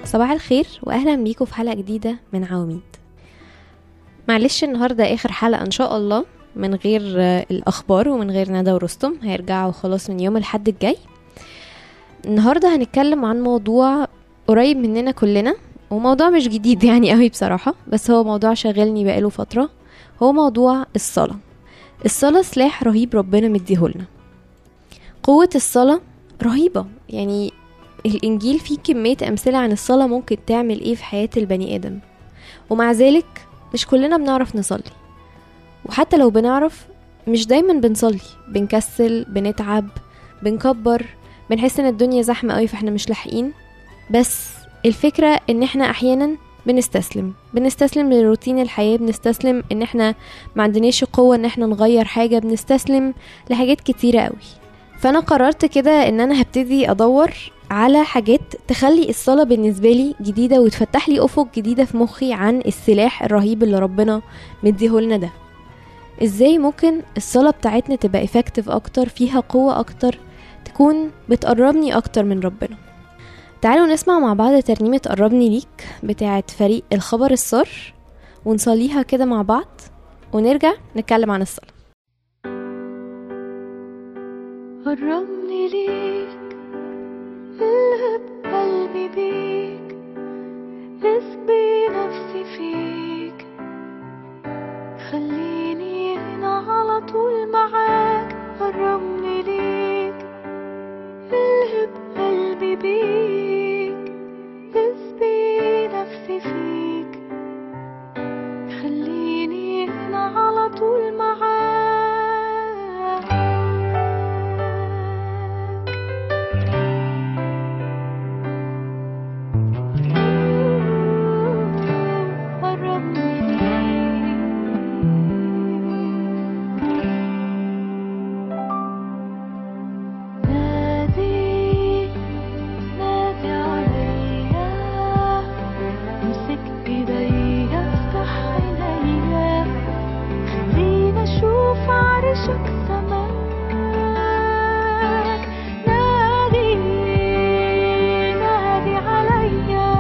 صباح الخير واهلا بيكم في حلقه جديده من عواميد معلش النهارده اخر حلقه ان شاء الله من غير آه، الاخبار ومن غير ندى ورستم هيرجعوا خلاص من يوم الحد الجاي النهارده هنتكلم عن موضوع قريب مننا كلنا وموضوع مش جديد يعني قوي بصراحه بس هو موضوع شاغلني بقاله فتره هو موضوع الصلاه الصلاه سلاح رهيب ربنا مديهولنا قوه الصلاه رهيبه يعني الإنجيل فيه كمية أمثلة عن الصلاة ممكن تعمل إيه في حياة البني آدم ومع ذلك مش كلنا بنعرف نصلي وحتى لو بنعرف مش دايما بنصلي بنكسل بنتعب بنكبر بنحس ان الدنيا زحمة قوي فاحنا مش لاحقين بس الفكرة ان احنا احيانا بنستسلم بنستسلم لروتين الحياة بنستسلم ان احنا ما عندناش قوة ان احنا نغير حاجة بنستسلم لحاجات كتيرة قوي فانا قررت كده ان انا هبتدي ادور على حاجات تخلي الصلاة بالنسبة لي جديدة وتفتح لي أفق جديدة في مخي عن السلاح الرهيب اللي ربنا مديهولنا ده ازاي ممكن الصلاة بتاعتنا تبقى effective أكتر فيها قوة أكتر تكون بتقربني أكتر من ربنا تعالوا نسمع مع بعض ترنيمة قربني ليك بتاعت فريق الخبر السار ونصليها كده مع بعض ونرجع نتكلم عن الصلاة قربني ليك الهب قلبي بيك اسبي نفسي فيك خليني هنا على طول معاك قربني ليك الهب قلبي بيك اسبي نفسي فيك خليني هنا على طول معاك نادي نادي عليا امسك ايديا افتح عينيا خلينا اشوف عرشك سماك نادي نادي عليا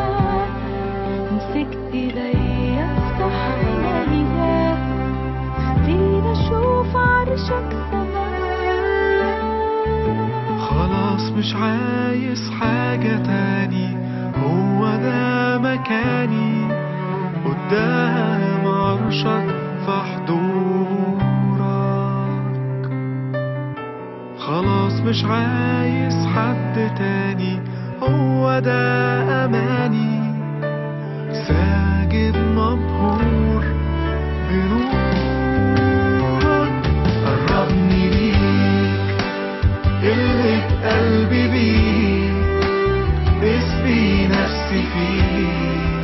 امسك ايديا افتح عينيا خلينا اشوف عرشك سماك خلاص مش عايز حاجة تاني هو ده مكاني قدام عرشك في حضورك خلاص مش عايز حد تاني هو ده أماني ساجد مبهور بنورك قربني ليك اللي بقلبي بيه اسبي نفسي فيه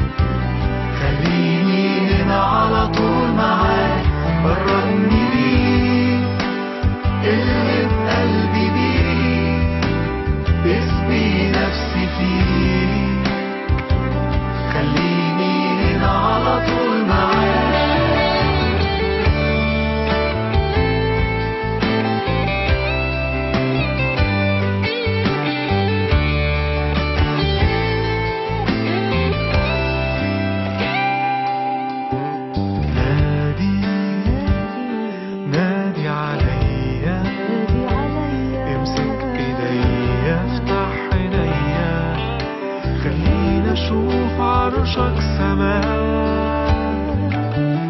خليني هنا على طول معاك قربني ليك اللي بقلبي بيه اسبي نفسي فيه خليني هنا على طول معاك نادي نادي عليا نادي عليا امسك ايديا افتح عينيا خلينا اشوف عرشك سماك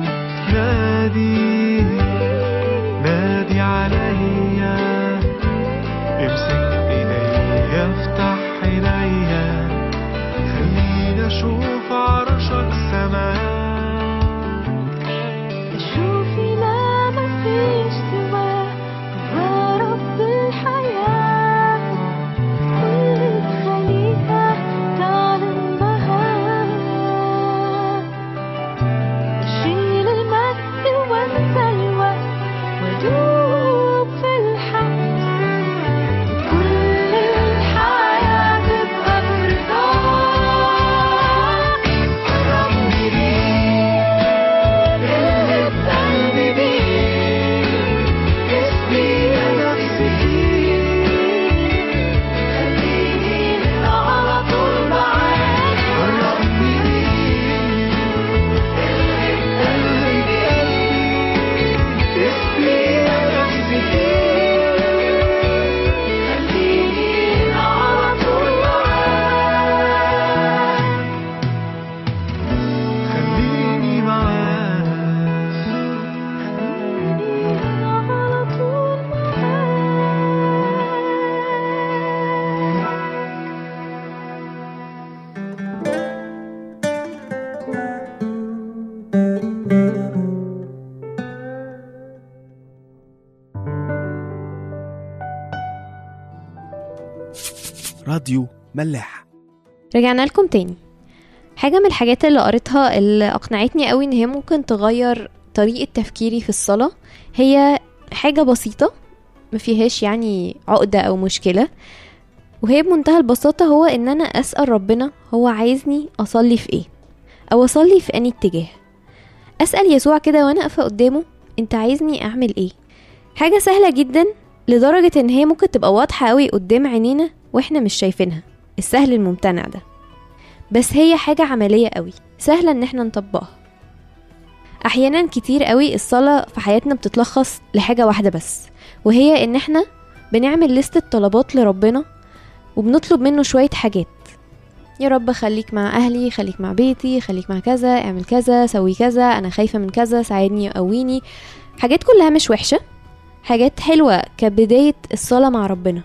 نادي نادي عليا امسك ايديا افتح عينيا خلينا اشوف عرشك سماك شوفي لا مفيش سواه هو رب الحياة كل خليقة تعلم بهاء شيل المجد وانسى الوقت ودوب في الحق كل الحياة تبقى برضاك راديو ملاح رجعنا لكم تاني حاجة من الحاجات اللي قريتها اللي أقنعتني قوي إن هي ممكن تغير طريقة تفكيري في الصلاة هي حاجة بسيطة ما فيهاش يعني عقدة أو مشكلة وهي بمنتهى البساطة هو إن أنا أسأل ربنا هو عايزني أصلي في إيه أو أصلي في أني اتجاه أسأل يسوع كده وأنا واقفة قدامه أنت عايزني أعمل إيه حاجة سهلة جدا لدرجة إن هي ممكن تبقى واضحة قوي قدام عينينا وإحنا مش شايفينها السهل الممتنع ده بس هي حاجة عملية قوي سهلة ان احنا نطبقها احيانا كتير قوي الصلاة في حياتنا بتتلخص لحاجة واحدة بس وهي ان احنا بنعمل لستة طلبات لربنا وبنطلب منه شوية حاجات يا رب خليك مع اهلي خليك مع بيتي خليك مع كذا اعمل كذا سوي كذا انا خايفة من كذا ساعدني قويني حاجات كلها مش وحشة حاجات حلوة كبداية الصلاة مع ربنا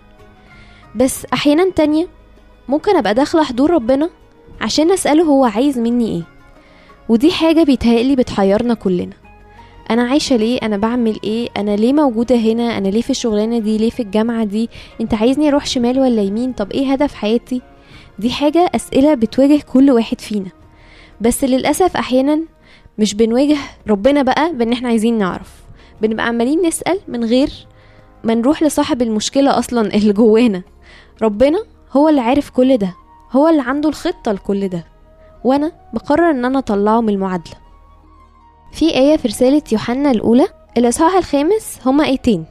بس احيانا تانية ممكن ابقى داخلة حضور ربنا عشان اسأله هو عايز مني ايه ودي حاجة بيتهيألي بتحيرنا كلنا انا عايشة ليه انا بعمل ايه انا ليه موجودة هنا انا ليه في الشغلانة دي ليه في الجامعة دي انت عايزني اروح شمال ولا يمين طب ايه هدف حياتي دي حاجة اسئلة بتواجه كل واحد فينا بس للأسف احيانا مش بنواجه ربنا بقى بان احنا عايزين نعرف بنبقى عمالين نسأل من غير ما نروح لصاحب المشكلة اصلا اللي جوانا ربنا هو اللي عارف كل ده هو اللي عنده الخطة لكل ده وانا بقرر ان انا اطلعه من المعادلة في آية في رسالة يوحنا الأولى الإصحاح الخامس هما آيتين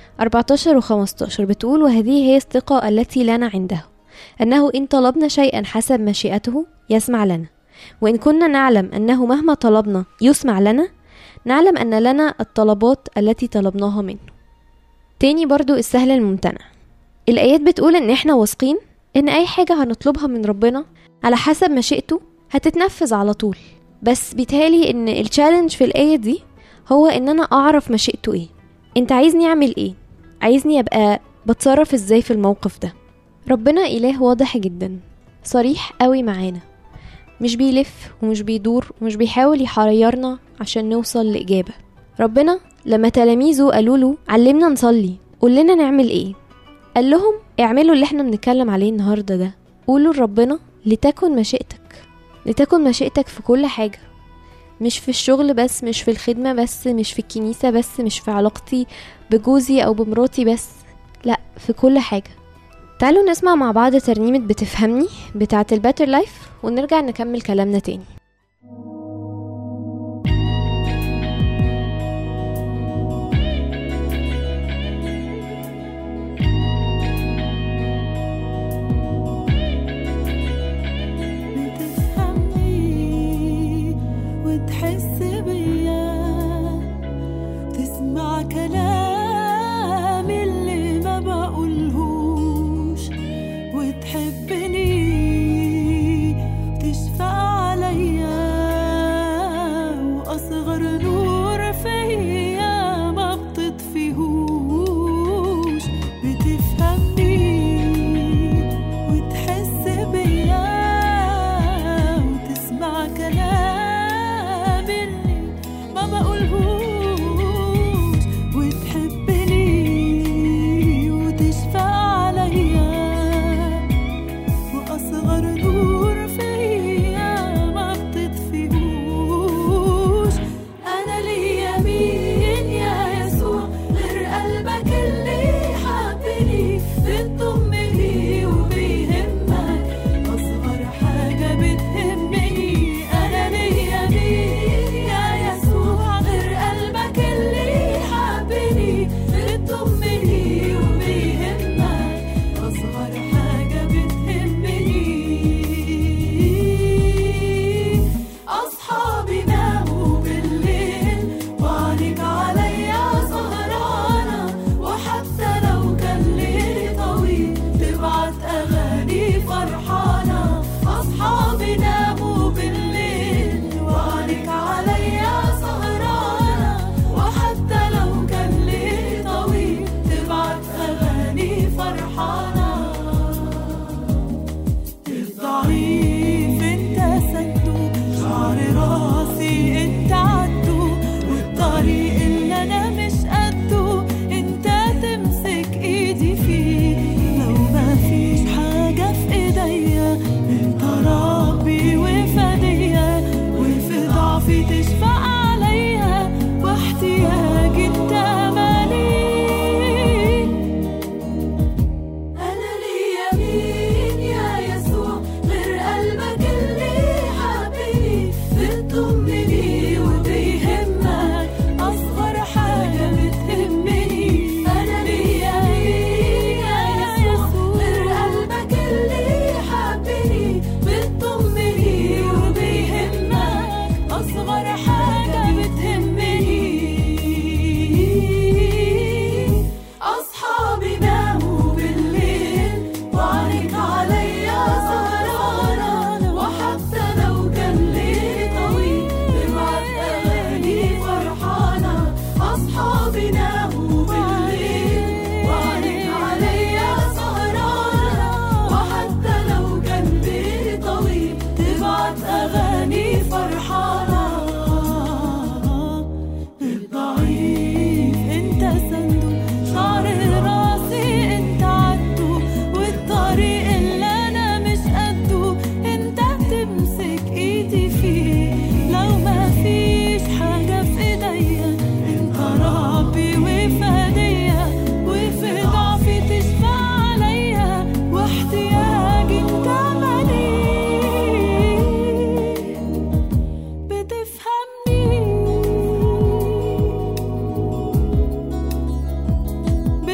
14 و 15 بتقول وهذه هي الثقة التي لنا عنده أنه إن طلبنا شيئا حسب مشيئته يسمع لنا وإن كنا نعلم أنه مهما طلبنا يسمع لنا نعلم أن لنا الطلبات التي طلبناها منه تاني برضو السهل الممتنع الآيات بتقول إن إحنا واثقين إن أي حاجة هنطلبها من ربنا على حسب مشيئته هتتنفذ على طول بس بيتهيألي إن التشالنج في الآية دي هو إن أنا أعرف مشيئته إيه أنت عايزني أعمل إيه عايزني أبقى بتصرف إزاي في الموقف ده ربنا إله واضح جدا صريح قوي معانا مش بيلف ومش بيدور ومش بيحاول يحيرنا عشان نوصل لإجابة ربنا لما تلاميذه قالوا له علمنا نصلي قول لنا نعمل ايه قال لهم اعملوا اللي احنا بنتكلم عليه النهارده ده قولوا لربنا لتكن مشيئتك لتكن مشيئتك في كل حاجة مش في الشغل بس مش في الخدمة بس مش في الكنيسة بس مش في علاقتي بجوزي أو بمراتي بس لا في كل حاجة تعالوا نسمع مع بعض ترنيمة بتفهمني بتاعة الباتر لايف ونرجع نكمل كلامنا تاني بتفهمني وتحس بيا تسمع كلامي اللي ما بقولهوش وتحبني تشفق عليا وأصغر نور فيا ما بتطفيهوش بتفهمني وتحس بيا وتسمع كلامي اللي ما بقولهوش وتحبني وتشفق عليا وأصغر نور فيا ما بتطفيهوش أنا ليا مين يا يسوع غير قلبك اللي حبني من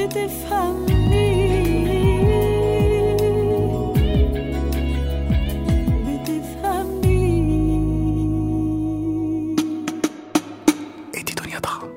بتفهمني بتفهمني ادي دنيا ضخم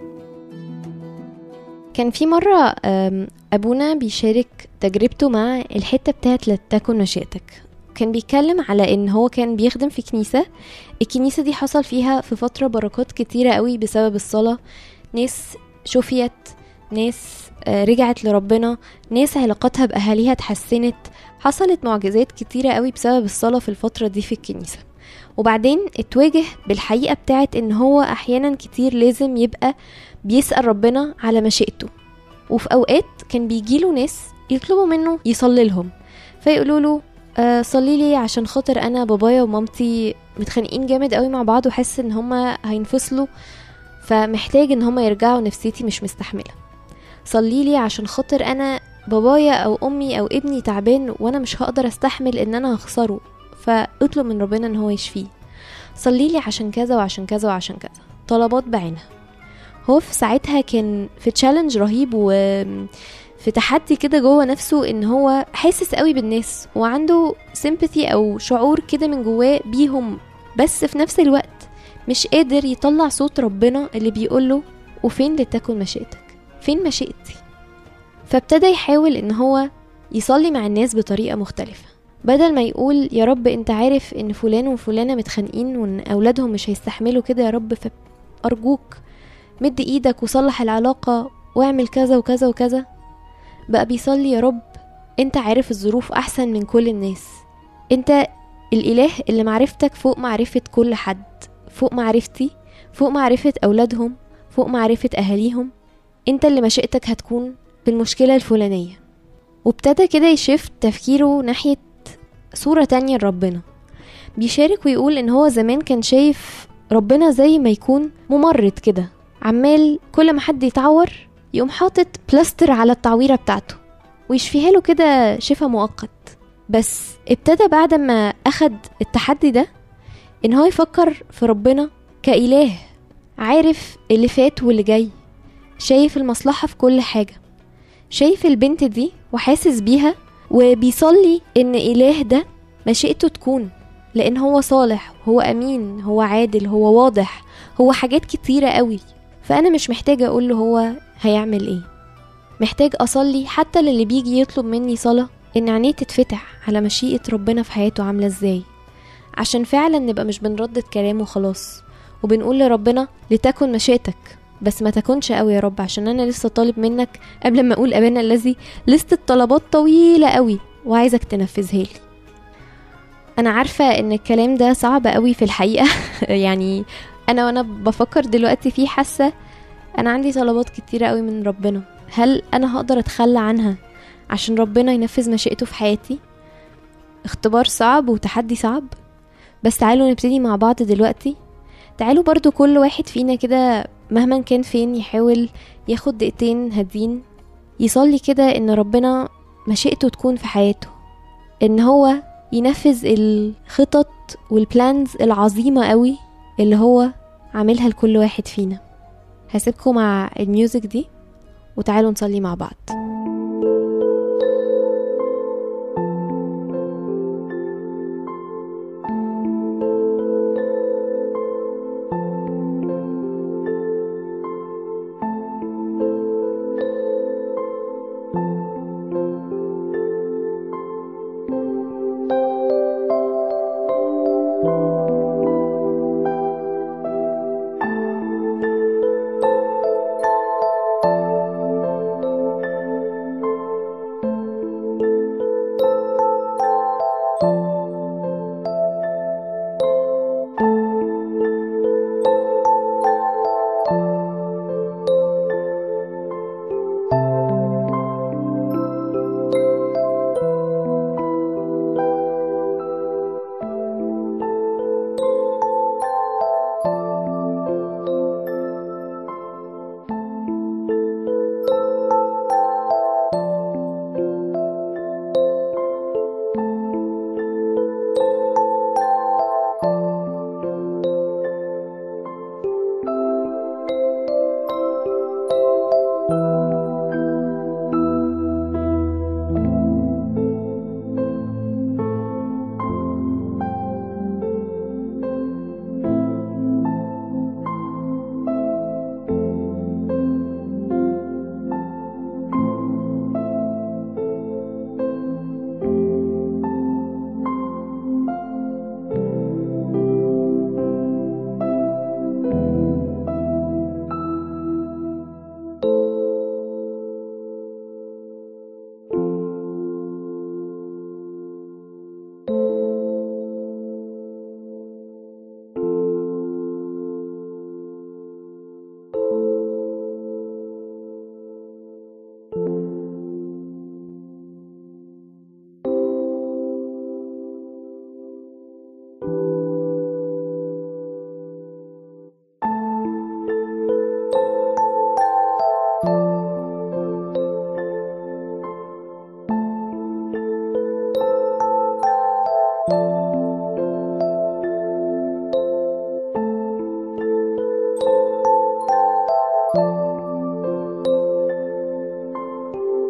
كان في مرة أم، أبونا بيشارك تجربته مع الحتة بتاعت لا تكن مشيئتك كان بيتكلم على ان هو كان بيخدم في كنيسة الكنيسة دي حصل فيها في فترة بركات كتيرة قوي بسبب الصلاة ناس شفيت ناس آه، رجعت لربنا ناس علاقاتها بأهاليها اتحسنت حصلت معجزات كتيرة قوي بسبب الصلاة في الفترة دي في الكنيسة وبعدين اتواجه بالحقيقة بتاعت ان هو احيانا كتير لازم يبقى بيسأل ربنا على مشيئته وفي اوقات كان بيجيله ناس يطلبوا منه يصلي لهم فيقولوا له آه صلي لي عشان خاطر انا بابايا ومامتي متخانقين جامد قوي مع بعض وحاسس ان هما هينفصلوا فمحتاج ان هما يرجعوا نفسيتي مش مستحمله صلي لي عشان خاطر انا بابايا او امي او ابني تعبان وانا مش هقدر استحمل ان انا هخسره فاطلب من ربنا ان هو يشفيه صلي لي عشان كذا وعشان كذا وعشان كذا طلبات بعينها هو في ساعتها كان في تشالنج رهيب و في تحدي كده جوه نفسه ان هو حاسس قوي بالناس وعنده سيمباثي او شعور كده من جواه بيهم بس في نفس الوقت مش قادر يطلع صوت ربنا اللي بيقوله وفين لتكن مشيئتك فين مشيئتي فابتدى يحاول ان هو يصلي مع الناس بطريقة مختلفة بدل ما يقول يا رب انت عارف ان فلان وفلانة متخانقين وان اولادهم مش هيستحملوا كده يا رب فارجوك مد ايدك وصلح العلاقة واعمل كذا وكذا وكذا بقى بيصلي يا رب انت عارف الظروف احسن من كل الناس انت الاله اللي معرفتك فوق معرفة كل حد فوق معرفتي فوق معرفة اولادهم فوق معرفة اهاليهم انت اللي مشيئتك هتكون في المشكلة الفلانية وابتدى كده يشفت تفكيره ناحية صورة تانية لربنا بيشارك ويقول ان هو زمان كان شايف ربنا زي ما يكون ممرض كده عمال كل ما حد يتعور يقوم حاطط بلاستر على التعويرة بتاعته ويشفيها له كده شفا مؤقت بس ابتدى بعد ما اخد التحدي ده ان هو يفكر في ربنا كإله عارف اللي فات واللي جاي شايف المصلحة في كل حاجة شايف البنت دي وحاسس بيها وبيصلي ان اله ده مشيئته تكون لان هو صالح هو امين هو عادل هو واضح هو حاجات كتيرة قوي فانا مش محتاجة اقول له هو هيعمل ايه محتاج اصلي حتى للي بيجي يطلب مني صلاة ان عينيه تتفتح على مشيئة ربنا في حياته عاملة ازاي عشان فعلا نبقى مش بنردد كلامه خلاص وبنقول لربنا لتكن مشيئتك بس ما تكونش قوي يا رب عشان انا لسه طالب منك قبل ما اقول ابانا الذي لستة طلبات طويلة قوي وعايزك تنفذها لي انا عارفة ان الكلام ده صعب قوي في الحقيقة يعني انا وانا بفكر دلوقتي فيه حاسة انا عندي طلبات كتيرة قوي من ربنا هل انا هقدر اتخلى عنها عشان ربنا ينفذ مشيئته في حياتي اختبار صعب وتحدي صعب بس تعالوا نبتدي مع بعض دلوقتي تعالوا برضو كل واحد فينا كده مهما كان فين يحاول ياخد دقيقتين هادين يصلي كده ان ربنا مشيئته تكون في حياته ان هو ينفذ الخطط والبلانز العظيمة قوي اللي هو عاملها لكل واحد فينا هسيبكم مع الميوزك دي وتعالوا نصلي مع بعض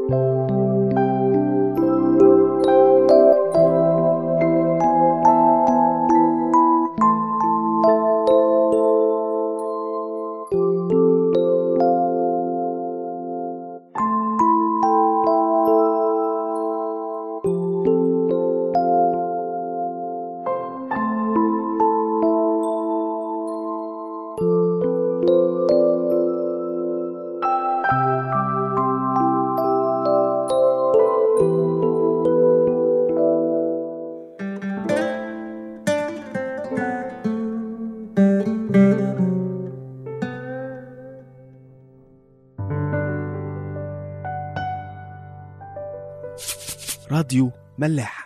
راديو ملاح